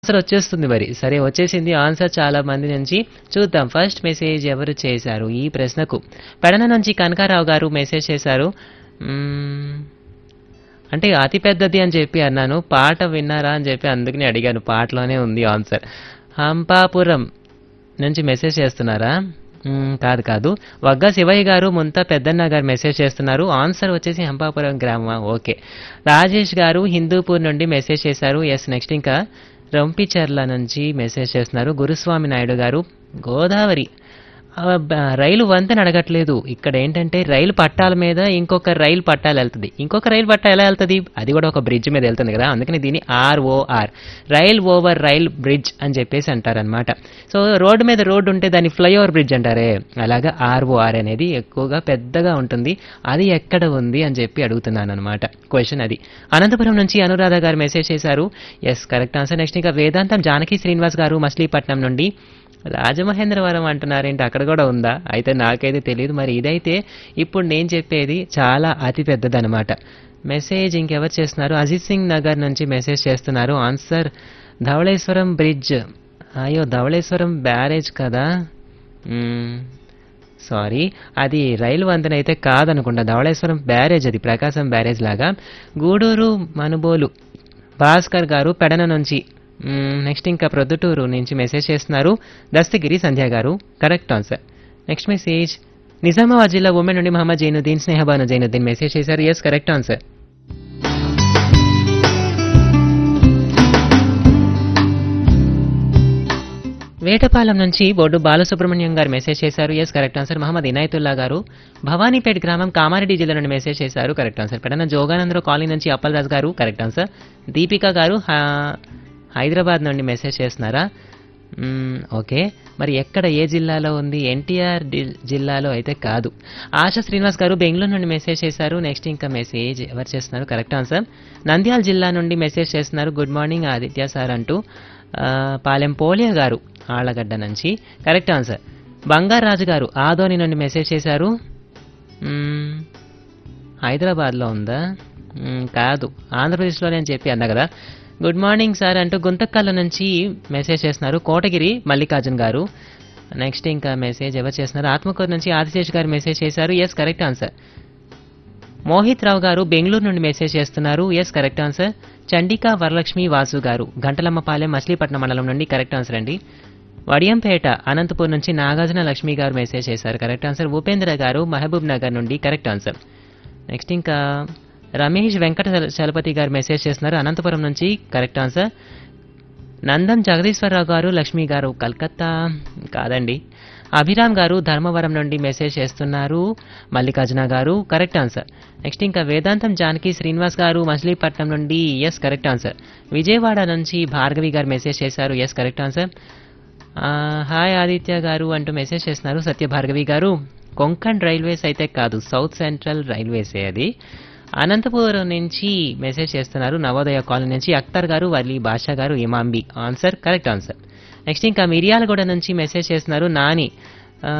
Answer వచ్చేస్తుంది మరి సరే వచ్చేసింది ఆన్సర్ చాలా మంది నుంచి చూద్దాం ఫస్ట్ మెసేజ్ ఎవరు చేశారు ఈ ప్రశ్నకు పెడన నుంచి కనకారావు గారు మెసేజ్ చేశారు మ్మ్, అంటే అతి పెద్దది అని చెప్పి అన్నాను పాట విన్నారా అని చెప్పి అందుకని అడిగాను పాటలోనే ఉంది ఆన్సర్ హంపాపురం నుంచి మెసేజ్ చేస్తున్నారా మ్మ్, కాదు కాదు వగ్గా శివయ్య గారు ముంత పెద్దన్న గారు మెసేజ్ చేస్తున్నారు ఆన్సర్ వచ్చేసి హంపాపురం గ్రామం ఓకే రాజేష్ గారు హిందూపూర్ నుండి మెసేజ్ చేశారు ఎస్ నెక్స్ట్ ఇంకా రంపిచర్ల నుంచి మెసేజ్ చేస్తున్నారు గురుస్వామి నాయుడు గారు గోదావరి ఆ, బ- రైలు వంతెన అడగట్లేదు ఇక్కడ ఏంటంటే రైలు పట్టాల మీద ఇంకొక రైలు పట్టాలు వెళ్తుంది ఇంకొక రైలు పట్టా ఎలా వెళ్తుంది అది కూడా ఒక బ్రిడ్జ్ మీద వెళ్తుంది కదా అందుకని దీన్ని ROR rail over rail bridge అని చెప్పేసి అంటారనమాట సో రోడ్డు మీద రోడ్డు ఉంటే దాన్ని ఫ్లైఓవర్ బ్రిడ్జ్ అంటారే అలాగా ఆర్ఓఆర్ అనేది ఎక్కువగా పెద్దగా ఉంటుంది అది ఎక్కడ ఉంది అని చెప్పి అడుగుతున్నాను అనమాట క్వశ్చన్ అది అనంతపురం నుంచి అనురాధ గారు మెసేజ్ చేశారు ఎస్ కరెక్ట్ ఆన్సర్ నెక్స్ట్ ఇంకా వేదాంతం జానకి శ్రీనివాస్ గారు మచిలీపట్నం నుండి రాజమహేంద్రవరం అంటున్నారేంటి అక్కడ కూడా ఉందా అయితే నాకైతే తెలియదు మరి ఇదైతే ఇప్పుడు నేను చెప్పేది చాలా అతి పెద్దదనమాట మెసేజ్ ఇంకెవరు చేస్తున్నారు అజిత్ సింగ్ నగర్ నుంచి మెసేజ్ చేస్తున్నారు ఆన్సర్ ధవళేశ్వరం బ్రిడ్జ్ అయ్యో ధవళేశ్వరం బ్యారేజ్ కదా మ్మ్. సారీ అది రైలు వంతెన అయితే కాదనుకుంటా ధవళేశ్వరం బ్యారేజ్ అది ప్రకాశం బ్యారేజ్ లాగా గూడూరు మనుబోలు భాస్కర్ గారు పెడన నుంచి మ్మ్, నెక్స్ట్ ఇంకా ప్రొద్దుటూరు నుంచి మెసేజ్ చేస్తున్నారు Dastagiri Sandhya garu correct answer next message Nizamabad జిల్లా ఉమెన్ నుండి మహమ్మద్ జైనుద్దీన్ స్నేహబాను జైనుద్దీన్ మెసేజ్ చేశారు ఎస్ కరెక్ట్ ఆన్సర్ వేటపాలెం నుంచి బొడ్డు బాలసుబ్రహ్మణ్యం గారు మెసేజ్ చేశారు yes correct answer Mohammed Inayatullah garu Bhavanipet గ్రామం కామారెడ్డి జిల్లా నుండి మెసేజ్ చేశారు correct answer Pedana Joganandarao colony నుంచి అప్పలరాజు గారు కరెక్ట్ ఆన్సర్ దీపిక గారు హా- హైదరాబాద్ నుండి మెసేజ్ చేస్తున్నారా మ్మ్, ఓకే మరి ఎక్కడ ఏ జిల్లాలో ఉంది ఎన్టీఆర్ జిల్లాలో అయితే కాదు ఆశ శ్రీనివాస్ గారు బెంగళూరు నుండి మెసేజ్ చేశారు నెక్స్ట్ ఇంకా మెసేజ్ ఎవరు చేస్తున్నారు కరెక్ట్ ఆన్సర్ నంద్యాల జిల్లా నుండి మెసేజ్ చేస్తున్నారు గుడ్ మార్నింగ్ ఆదిత్య సార్ అంటూ ఆ, పాలెం పోలియా గారు ఆళ్లగడ్డ నుంచి కరెక్ట్ ఆన్సర్ బంగారాజు గారు ఆదోని నుండి మెసేజ్ చేశారు మ్మ్, హైదరాబాద్లో ఉందా మ్మ్, కాదు ఆంధ్రప్రదేశ్లోనే అని చెప్పి అన్నా కదా గుడ్ మార్నింగ్ సార్ అంటూ గుంతకల్ల నుంచి మెసేజ్ చేస్తున్నారు కోటగిరి మల్లికార్జున్ గారు నెక్స్ట్ ఇంకా మెసేజ్ ఎవరు చేస్తున్నారు ఆత్మకూరు నుంచి ఆదిశేష్ గారు మెసేజ్ చేశారు yes correct answer Mohit Rao garu Bengaluru నుండి మెసేజ్ చేస్తున్నారు yes correct answer Chandika Varalakshmi Vasu garu Gantalammapalem Machilipatnam మండలం నుండి కరెక్ట్ ఆన్సర్ అండి వడియంపేట అనంతపూర్ నుంచి నాగార్జున లక్ష్మి గారు మెసేజ్ చేశారు కరెక్ట్ ఆన్సర్ ఉపేంద్ర గారు మహబూబ్ నగర్ నుండి కరెక్ట్ ఆన్సర్ నెక్స్ట్ ఇంకా రమేష్ వెంకట చల- చలపతి గారు మెసేజ్ చేస్తున్నారు అనంతపురం నుంచి కరెక్ట్ ఆన్సర్ నందన్ జగదీశ్వరరావు గారు లక్ష్మి గారు కల్కత్తా కాదండి అభిరామ్ గారు ధర్మవరం నుండి మెసేజ్ చేస్తున్నారు మల్లికార్జున గారు కరెక్ట్ ఆన్సర్ నెక్స్ట్ ఇంకా వేదాంతం జానకి శ్రీనివాస్ గారు మచిలీపట్నం నుండి ఎస్ కరెక్ట్ ఆన్సర్ విజయవాడ నుంచి భార్గవి గారు మెసేజ్ చేశారు ఎస్ కరెక్ట్ ఆన్సర్ ఆ, హాయ్ ఆదిత్య గారు అంటూ మెసేజ్ చేస్తున్నారు సత్య భార్గవి గారు కొంకణ్ రైల్వేస్ అయితే కాదు సౌత్ సెంట్రల్ రైల్వేసే అది అనంతపురం నుంచి మెసేజ్ చేస్తున్నారు నవోదయ కాలనీ నుంచి అఖ్తర్ గారు Valli Basha garu Imambi answer correct answer next ఇంకా మిరియాలగూడ నుంచి మెసేజ్ చేస్తున్నారు నాని ఆ,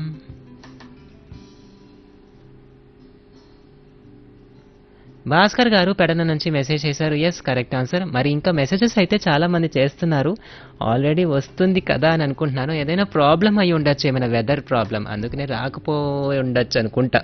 భాస్కర్ గారు పెడన నుంచి మెసేజ్ చేశారు ఎస్ కరెక్ట్ ఆన్సర్ మరి ఇంకా మెసేజెస్ అయితే చాలా మంది చేస్తున్నారు ఆల్రెడీ వస్తుంది కదా అని అనుకుంటున్నాను ఏదైనా ప్రాబ్లం అయి ఉండొచ్చు ఏమైనా వెదర్ ప్రాబ్లం అందుకనే రాకపోయి ఉండొచ్చు అనుకుంటా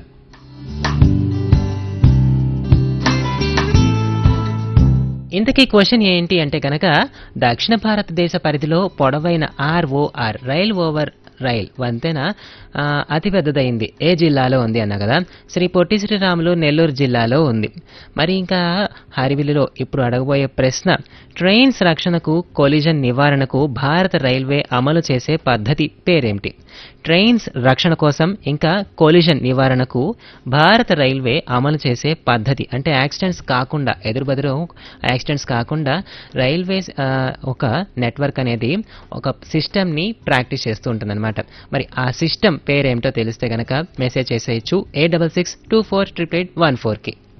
ఇంతకీ క్వశ్చన్ ఏంటి అంటే కనుక దక్షిణ భారతదేశ పరిధిలో పొడవైన ఆర్ఓఆర్ రైల్ ఓవర్ రైల్ వంతెన ఆ, అతి పెద్దదైంది ఏ జిల్లాలో ఉంది అన్న కదా శ్రీ పొట్టి శ్రీరాములు నెల్లూరు జిల్లాలో ఉంది మరి ఇంకా హరివిల్లులో ఇప్పుడు అడగబోయే ప్రశ్న ట్రైన్స్ రక్షణకు కొలిజన్ నివారణకు భారత రైల్వే అమలు చేసే పద్ధతి పేరేమిటి ట్రైన్స్ రక్షణ కోసం ఇంకా కొలిజన్ నివారణకు భారత రైల్వే అమలు చేసే పద్ధతి అంటే యాక్సిడెంట్స్ కాకుండా ఎదురుబెదురు యాక్సిడెంట్స్ కాకుండా రైల్వేస్ ఆ, ఒక నెట్వర్క్ అనేది ఒక సిస్టమ్ని ప్రాక్టీస్ చేస్తూ ఉంటుందన్నమాట మరి ఆ సిస్టమ్ పేరేమిటో తెలిస్తే గనక మెసేజ్ చేసేయచ్చు eight double six two four triple eight one ఫోర్కి